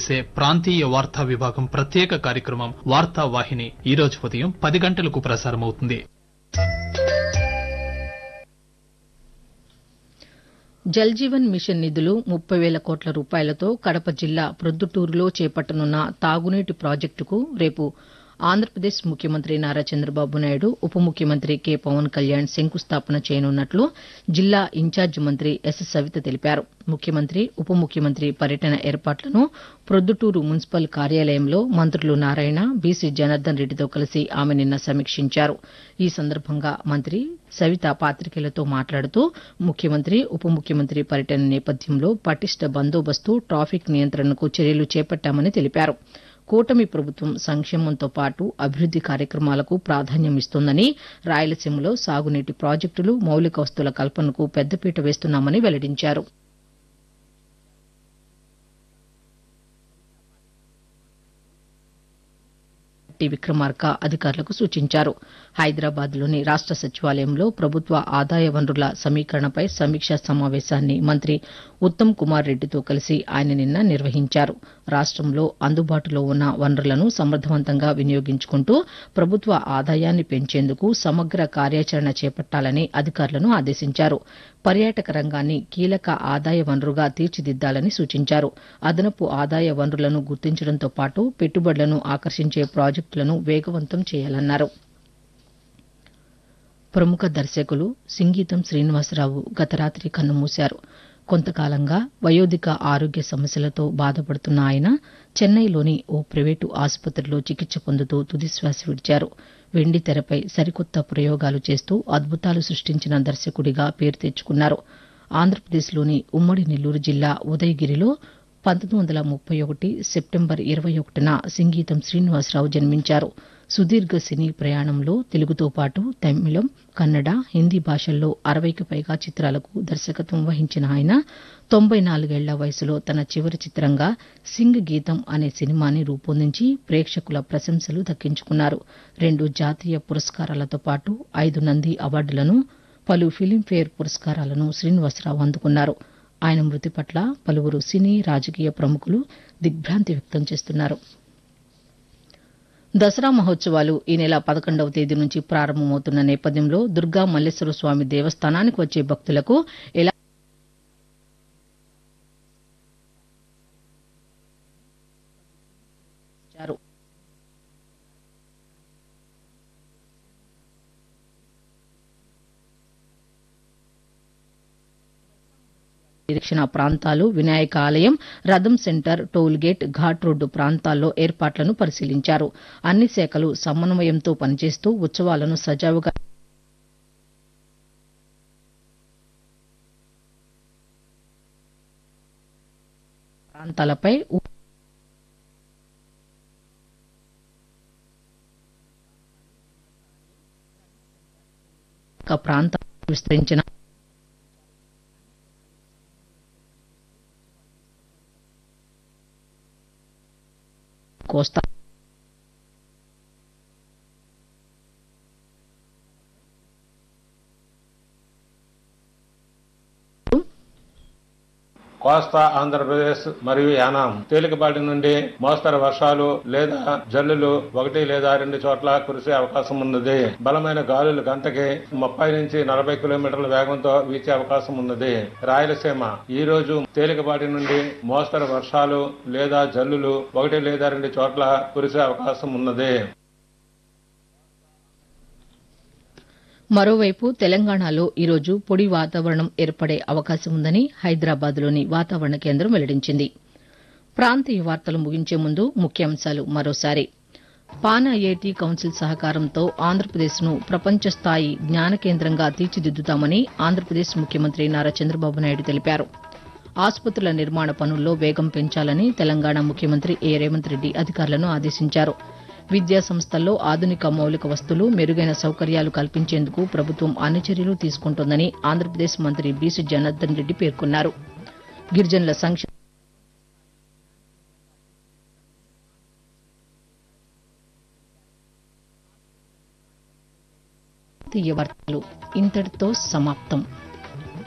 చేసే ప్రాంతీయ వార్తా విభాగం ప్రత్యేక కార్యక్రమం వార్తా వాహిని ఈ రోజు ఉదయం పది గంటలకు ప్రసారమవుతుంది జల్ జీవన్ మిషన్ నిధులు ముప్పై వేల కోట్ల రూపాయలతో కడప జిల్లా ప్రొద్దుటూరులో చేపట్టనున్న తాగునీటి ప్రాజెక్టుకు రేపు ఆంధ్రప్రదేశ్ ముఖ్యమంత్రి నారా చంద్రబాబు నాయుడు ఉప ముఖ్యమంత్రి కె పవన్ కళ్యాణ్ శంకుస్థాపన చేయనున్నట్లు జిల్లా ఇన్ఛార్జి మంత్రి ఎస్ సవిత తెలిపారు ముఖ్యమంత్రి ఉప ముఖ్యమంత్రి పర్యటన ఏర్పాట్లను ప్రొద్దుటూరు మున్సిపల్ కార్యాలయంలో మంత్రులు నారాయణ బీసీ జనార్దన్ రెడ్డితో కలిసి ఆమె నిన్న సమీక్షించారు ఈ సందర్భంగా మంత్రి సవిత పాతికేయులతో మాట్లాడుతూ ముఖ్యమంత్రి ఉప ముఖ్యమంత్రి పర్యటన నేపథ్యంలో పటిష్ట బందోబస్తు ట్రాఫిక్ నియంత్రణకు చర్యలు చేపట్టామని తెలిపారు కూటమి ప్రభుత్వం సంక్షేమంతో పాటు అభివృద్ది కార్యక్రమాలకు ప్రాధాన్యం ఇస్తోందని రాయలసీమలో సాగునీటి ప్రాజెక్టులు మౌలిక వస్తువుల కల్పనకు పెద్దపీట వేస్తున్నామని వెల్లడించారు టి విక్రమార్క అధికారులకు సూచించారు హైదరాబాద్లోని రాష్ట సచివాలయంలో ప్రభుత్వ ఆదాయ వనరుల సమీకరణపై సమీక్షా సమావేశాన్ని మంత్రి ఉత్తమ్ కుమార్ రెడ్డితో కలిసి ఆయన నిన్న నిర్వహించారు రాష్టంలో అందుబాటులో ఉన్న వనరులను సమర్థవంతంగా వినియోగించుకుంటూ ప్రభుత్వ ఆదాయాన్ని పెంచేందుకు సమగ్ర కార్యాచరణ చేపట్టాలని అధికారులను ఆదేశించారు పర్యాటక రంగాన్ని కీలక ఆదాయ వనరుగా తీర్చిదిద్దాలని సూచించారు అదనపు ఆదాయ వనరులను గుర్తించడంతో పాటు పెట్టుబడులను ఆకర్షించే ప్రాజెక్టులను వేగవంతం చేయాలన్నారు ప్రముఖ దర్శకులు సింగీతం శ్రీనివాసరావు గత రాత్రి కన్నుమూశారు కొంతకాలంగా వయోధిక ఆరోగ్య సమస్యలతో బాధపడుతున్న ఆయన చెన్నైలోని ఓ ప్రైవేటు ఆసుపత్రిలో చికిత్స పొందుతూ తుదిశ్వాస విడిచారు వెండి తెరపై సరికొత్త ప్రయోగాలు చేస్తూ అద్భుతాలు సృష్టించిన దర్శకుడిగా పేరు తెచ్చుకున్నారు ఆంధ్రప్రదేశ్లోని ఉమ్మడి నెల్లూరు జిల్లా ఉదయగిరిలో పంతొమ్మిది వందల ముప్పై ఒకటి సెప్టెంబర్ ఇరవై ఒకటిన సింగీతం శ్రీనివాసరావు జన్మించారు సుదీర్ఘ సినీ ప్రయాణంలో తెలుగుతో పాటు తమిళం కన్నడ హిందీ భాషల్లో అరవైకి పైగా చిత్రాలకు దర్శకత్వం వహించిన ఆయన తొంభై నాలుగేళ్ల వయసులో తన చివరి చిత్రంగా సింగ్ గీతం అనే సినిమాని రూపొందించి ప్రేక్షకుల ప్రశంసలు దక్కించుకున్నారు రెండు జాతీయ పురస్కారాలతో పాటు ఐదు నంది అవార్డులను పలు ఫిలింఫేర్ పురస్కారాలను శ్రీనివాసరావు అందుకున్నారు ఆయన మృతి పట్ల పలువురు సినీ రాజకీయ ప్రముఖులు దిగ్భ్రాంతి వ్యక్తం చేస్తున్నారు దసరా మహోత్సవాలు ఈ నెల పదకొండవ తేదీ నుంచి ప్రారంభమవుతున్న నేపథ్యంలో దుర్గా మల్లేశ్వర స్వామి దేవస్థానానికి వచ్చే భక్తులకు ఎలా ఇచ్చారు. నిరీక్షణ ప్రాంతాలు వినాయక ఆలయం రథం centre toll gate ghat road ప్రాంతాల్లో ఏర్పాట్లను పరిశీలించారు అన్ని శాఖలు సమన్వయంతో పనిచేస్తూ ఉత్సవాలను సజావుగా ప్రాంతాలపై ఉ- ఒక ప్రాంతం విస్తరించిన కోస్తా కోస్తా ఆంధ్రప్రదేశ్ మరియు యానాం తేలికపాటి నుండి మోస్తరు వర్షాలు లేదా జల్లులు ఒకటి లేదా రెండు చోట్ల కురిసే అవకాశం ఉన్నది బలమైన గాలులు గంటకి ముప్పై నుంచి నలభై కిలోమీటర్ల వేగంతో వీచే అవకాశం ఉన్నది రాయలసీమ ఈ రోజు తేలికపాటి నుండి మోస్తరు వర్షాలు లేదా జల్లులు ఒకటి లేదా రెండు చోట్ల కురిసే అవకాశం ఉన్నది మరోవైపు తెలంగాణలో ఈరోజు పొడి వాతావరణం ఏర్పడే అవకాశం ఉందని హైదరాబాద్లోని వాతావరణ కేంద్రం వెల్లడించింది ప్రాంతీయ వార్తలు ముగించే ముందు ముఖ్యాంశాలు మరోసారి పానా ఐఐటి కౌన్సిల్ సహకారంతో ఆంధ్రప్రదేశ్ను ప్రపంచ స్థాయి జ్ఞాన కేంద్రంగా తీర్చిదిద్దుతామని ఆంధ్రప్రదేశ్ ముఖ్యమంత్రి నారా చంద్రబాబు నాయుడు తెలిపారు ఆసుపత్రుల నిర్మాణ పనుల్లో వేగం పెంచాలని తెలంగాణ ముఖ్యమంత్రి ఏ రేవంత్ రెడ్డి అధికారులను ఆదేశించారు విద్యా సంస్థల్లో ఆధునిక మౌలిక వస్తువులు మెరుగైన సౌకర్యాలు కల్పించేందుకు ప్రభుత్వం అన్ని చర్యలు తీసుకుంటోందని ఆంధ్రప్రదేశ్ మంత్రి బీసీ జనార్దన్ రెడ్డి పేర్కొన్నారు గిరిజనుల సంక్షేమ వార్తలు ఇంతటితో సమాప్తం